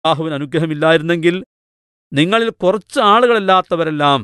അള്ളാഹുവിന് അനുഗ്രഹമില്ലായിരുന്നെങ്കിൽ നിങ്ങളിൽ കുറച്ച് ആളുകളല്ലാത്തവരെല്ലാം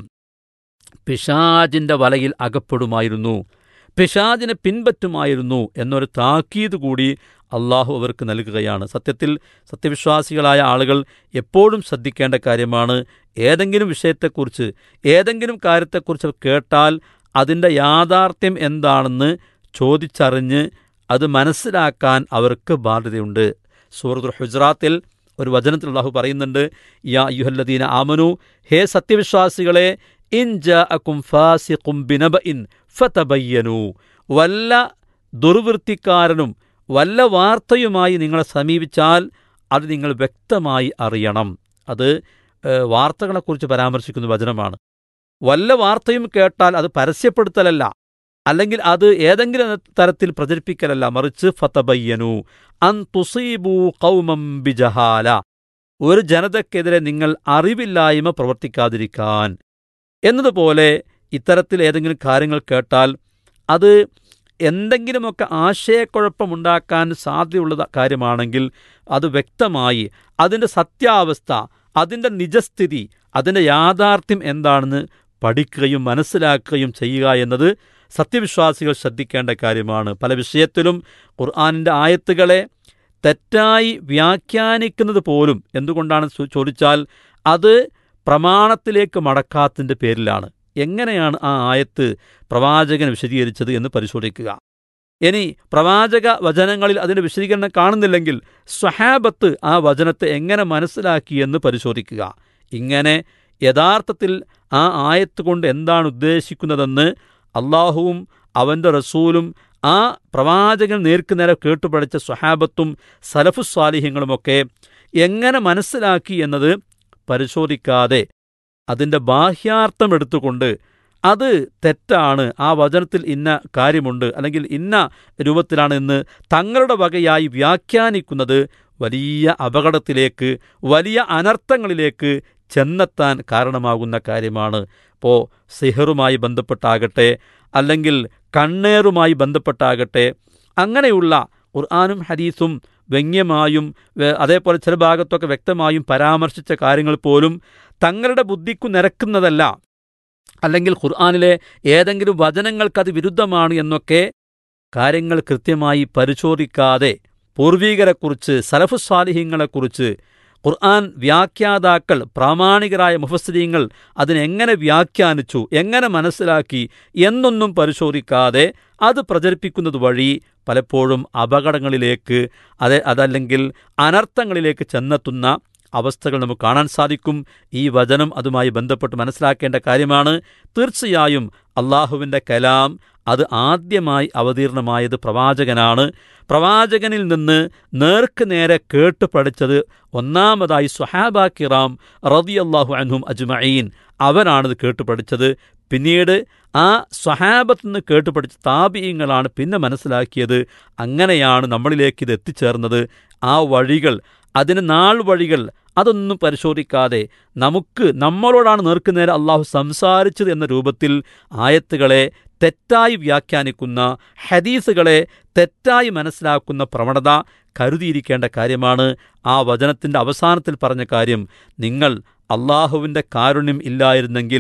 പിശാജിന്റെ വലയിൽ അകപ്പെടുമായിരുന്നു പിശാജിനെ പിൻപറ്റുമായിരുന്നു എന്നൊരു താക്കീത് കൂടി അള്ളാഹു അവർക്ക് നൽകുകയാണ് സത്യത്തിൽ സത്യവിശ്വാസികളായ ആളുകൾ എപ്പോഴും ശ്രദ്ധിക്കേണ്ട കാര്യമാണ് ഏതെങ്കിലും വിഷയത്തെക്കുറിച്ച് ഏതെങ്കിലും കാര്യത്തെക്കുറിച്ച് കേട്ടാൽ അതിൻ്റെ യാഥാർത്ഥ്യം എന്താണെന്ന് ചോദിച്ചറിഞ്ഞ് അത് മനസ്സിലാക്കാൻ അവർക്ക് ബാധ്യതയുണ്ട് സൂറത്തുൽ ഹുജ്റാത്തിൽ ഒരു വചനത്തിൽ അള്ളാഹു പറയുന്നുണ്ട് യാ യുഹല്ലദീന ആമനു ഹേ സത്യവിശ്വാസികളെ ഇൻ ജാഅക്കും ഫാസിഖും ബിനബഇൻ ഫതബയ്യനു വല്ല ദുർവൃത്തിക്കാരനും വല്ല വാർത്തയുമായി നിങ്ങളെ സമീപിച്ചാൽ അത് നിങ്ങൾ വ്യക്തമായി അറിയണം അത് ഏഹ്, വാർത്തകളെക്കുറിച്ച് പരാമർശിക്കുന്ന വചനമാണ് വല്ല വാർത്തയും കേട്ടാൽ അത് പരസ്യപ്പെടുത്തലല്ല അല്ലെങ്കിൽ അത് ഏതെങ്കിലും തരത്തിൽ പ്രചരിപ്പിക്കലല്ല മറിച്ച് ഫതബയ്യനു അൻ തുസീബു കൗമം ബിജഹാല ഒരു ജനതയ്ക്കെതിരെ നിങ്ങൾ അറിവില്ലായ്മ പ്രവർത്തിക്കാതിരിക്കാൻ എന്നതുപോലെ ഇത്തരത്തിൽ ഏതെങ്കിലും കാര്യങ്ങൾ കേട്ടാൽ അത് എന്തെങ്കിലുമൊക്കെ ആശയക്കുഴപ്പമുണ്ടാക്കാൻ സാധ്യതയുള്ള കാര്യമാണെങ്കിൽ അത് വ്യക്തമായി അതിൻ്റെ സത്യാവസ്ഥ അതിൻ്റെ നിജസ്ഥിതി അതിൻ്റെ യാഥാർത്ഥ്യം എന്താണെന്ന് പഠിക്കുകയും മനസ്സിലാക്കുകയും ചെയ്യുക എന്നത് സത്യവിശ്വാസികൾ ശ്രദ്ധിക്കേണ്ട കാര്യമാണ് പല വിഷയത്തിലും ഖുർആാനിൻ്റെ ആയത്തുകളെ തെറ്റായി വ്യാഖ്യാനിക്കുന്നത് പോലും എന്തുകൊണ്ടാണ് ചോ- ചോദിച്ചാൽ അത് പ്രമാണത്തിലേക്ക് മടക്കാത്തതിൻ്റെ പേരിലാണ് എങ്ങനെയാണ് ആ ആയത്ത് പ്രവാചകൻ വിശദീകരിച്ചത് എന്ന് പരിശോധിക്കുക ഇനി പ്രവാചക വചനങ്ങളിൽ അതിൻ്റെ വിശദീകരണം കാണുന്നില്ലെങ്കിൽ സ്വഹാബത്ത് ആ വചനത്തെ എങ്ങനെ മനസ്സിലാക്കി എന്ന് പരിശോധിക്കുക ഇങ്ങനെ യഥാർത്ഥത്തിൽ ആ ആയത്ത് കൊണ്ട് എന്താണ് ഉദ്ദേശിക്കുന്നതെന്ന് അള്ളാഹുവും അവൻ്റെ റസൂലും ആ പ്രവാചകൻ നേർക്കുനേരെ കേട്ടുപഠിച്ച സ്വഹാബത്തും സലഫുസ്വാലിഹ്യങ്ങളുമൊക്കെ എങ്ങനെ മനസ്സിലാക്കി എന്നത് പരിശോധിക്കാതെ അതിൻ്റെ ബാഹ്യാർത്ഥം എടുത്തുകൊണ്ട് അത് തെറ്റാണ് ആ വചനത്തിൽ ഇന്ന കാര്യമുണ്ട് അല്ലെങ്കിൽ ഇന്ന രൂപത്തിലാണ് എന്ന് തങ്ങളുടെ വകയായി വ്യാഖ്യാനിക്കുന്നത് വലിയ അപകടത്തിലേക്ക് വലിയ അനർത്ഥങ്ങളിലേക്ക് ചെന്നെത്താൻ കാരണമാകുന്ന കാര്യമാണ് ഇപ്പോൾ സിഹറുമായി ബന്ധപ്പെട്ടാകട്ടെ അല്ലെങ്കിൽ കണ്ണേറുമായി ബന്ധപ്പെട്ടാകട്ടെ അങ്ങനെയുള്ള ഖുർആാനും ഹദീസും വ്യംഗ്യമായും വേ- അതേപോലെ ചില ഭാഗത്തൊക്കെ വ്യക്തമായും പരാമർശിച്ച കാര്യങ്ങൾ പോലും തങ്ങളുടെ ബുദ്ധിക്കു നിരക്കുന്നതല്ല അല്ലെങ്കിൽ ഖുർആാനിലെ ഏതെങ്കിലും വചനങ്ങൾക്കത് വിരുദ്ധമാണ് എന്നൊക്കെ കാര്യങ്ങൾ കൃത്യമായി പരിശോധിക്കാതെ പൂർവീകരെക്കുറിച്ച് സലഫുസ്വാലിഹ്യങ്ങളെക്കുറിച്ച് ഖുർആൻ വ്യാഖ്യാതാക്കൾ പ്രാമാണികരായ മുഫസ്രീങ്ങൾ അതിനെങ്ങനെ വ്യാഖ്യാനിച്ചു എങ്ങനെ മനസ്സിലാക്കി എന്നൊന്നും പരിശോധിക്കാതെ അത് പ്രചരിപ്പിക്കുന്നത് വഴി പലപ്പോഴും അപകടങ്ങളിലേക്ക് അത് അതല്ലെങ്കിൽ അനർത്ഥങ്ങളിലേക്ക് ചെന്നെത്തുന്ന അവസ്ഥകൾ നമുക്ക് കാണാൻ സാധിക്കും ഈ വചനം അതുമായി ബന്ധപ്പെട്ട് മനസ്സിലാക്കേണ്ട കാര്യമാണ് തീർച്ചയായും അള്ളാഹുവിൻ്റെ കലാം അത് ആദ്യമായി അവതീർണമായത് പ്രവാചകനാണ് പ്രവാചകനിൽ നിന്ന് നേർക്ക് നേരെ കേട്ട് പഠിച്ചത് ഒന്നാമതായി സ്വഹാബ കിറാം റതിയല്ലാഹു അൻഹും അജ്മഈൻ അവരാണിത് കേട്ട് പഠിച്ചത് പിന്നീട് ആ സ്വഹാബത്ത് നിന്ന് കേട്ട് പഠിച്ച താപീയങ്ങളാണ് പിന്നെ മനസ്സിലാക്കിയത് അങ്ങനെയാണ് നമ്മളിലേക്ക് ഇത് എത്തിച്ചേർന്നത് ആ വഴികൾ അതിന് നാൾ വഴികൾ അതൊന്നും പരിശോധിക്കാതെ നമുക്ക് നമ്മളോടാണ് നേർക്കുനേരെ അള്ളാഹു സംസാരിച്ചത് എന്ന രൂപത്തിൽ ആയത്തുകളെ തെറ്റായി വ്യാഖ്യാനിക്കുന്ന ഹദീസുകളെ തെറ്റായി മനസ്സിലാക്കുന്ന പ്രവണത കരുതിയിരിക്കേണ്ട കാര്യമാണ് ആ വചനത്തിൻ്റെ അവസാനത്തിൽ പറഞ്ഞ കാര്യം നിങ്ങൾ അള്ളാഹുവിൻ്റെ കാരുണ്യം ഇല്ലായിരുന്നെങ്കിൽ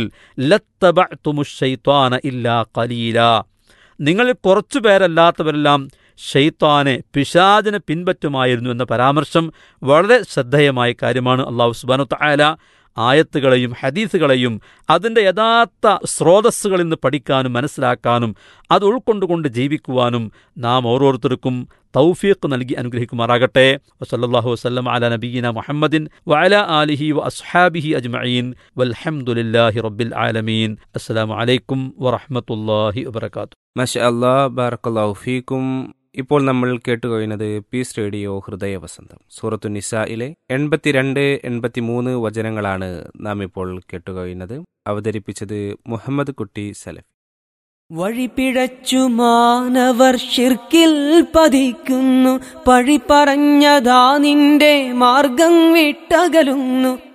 ലത്തബഅ്തുമുശ്ശൈത്വാന ഇല്ലാ കലീല നിങ്ങളിൽ കുറച്ചു പേരല്ലാത്തവരെല്ലാം ഷെയ്ത്താനെ പിശാചിനെ പിൻപറ്റുമായിരുന്നു എന്ന പരാമർശം വളരെ ശ്രദ്ധേയമായ കാര്യമാണ് അള്ളാഹു സുബാനു തായാല ആയത്തുകളെയും ഹദീസുകളെയും അതിൻ്റെ യഥാർത്ഥ സ്രോതസ്സുകളിൽ നിന്ന് പഠിക്കാനും മനസ്സിലാക്കാനും അത് ഉൾക്കൊണ്ടുകൊണ്ട് ജീവിക്കുവാനും നാം ഓരോരുത്തർക്കും തൗഫീഖ് നൽകി അനുഗ്രഹിക്കുമാറാകട്ടെ വസല്ലല്ലാഹു വസല്ലം അല നബീന മുഹമ്മദിൻ വഅല ആലിഹി വ അസ്ഹാബിഹി അജ്മഈൻ വൽഹംദുലില്ലാഹി റബ്ബിൽ ആലമീൻ അസ്സലാമു അലൈക്കും വറഹ്മത്തുള്ളാഹി വബറകാതുഹു മഷ അല്ലാ ബാറക്കല്ലാഹു ഫീക്കും ഇപ്പോൾ നമ്മൾ കേട്ടുകഴിഞ്ഞത് പീസ് റേഡിയോ ഹൃദയവസന്തം സൂറത്തു നിസായിലെ എൺപത്തിരണ്ട് എൺപത്തിമൂന്ന് വചനങ്ങളാണ് നാം ഇപ്പോൾ കേട്ടുകഴിഞ്ഞത് അവതരിപ്പിച്ചത് മുഹമ്മദ് കുട്ടി സലഫ് വഴിപിഴച്ചു മാനവർ ഷിർക്കിൽ പതിക്കുന്നു പഴി പറഞ്ഞതാ നിന്റെ മാർഗം വിട്ടകലുന്നു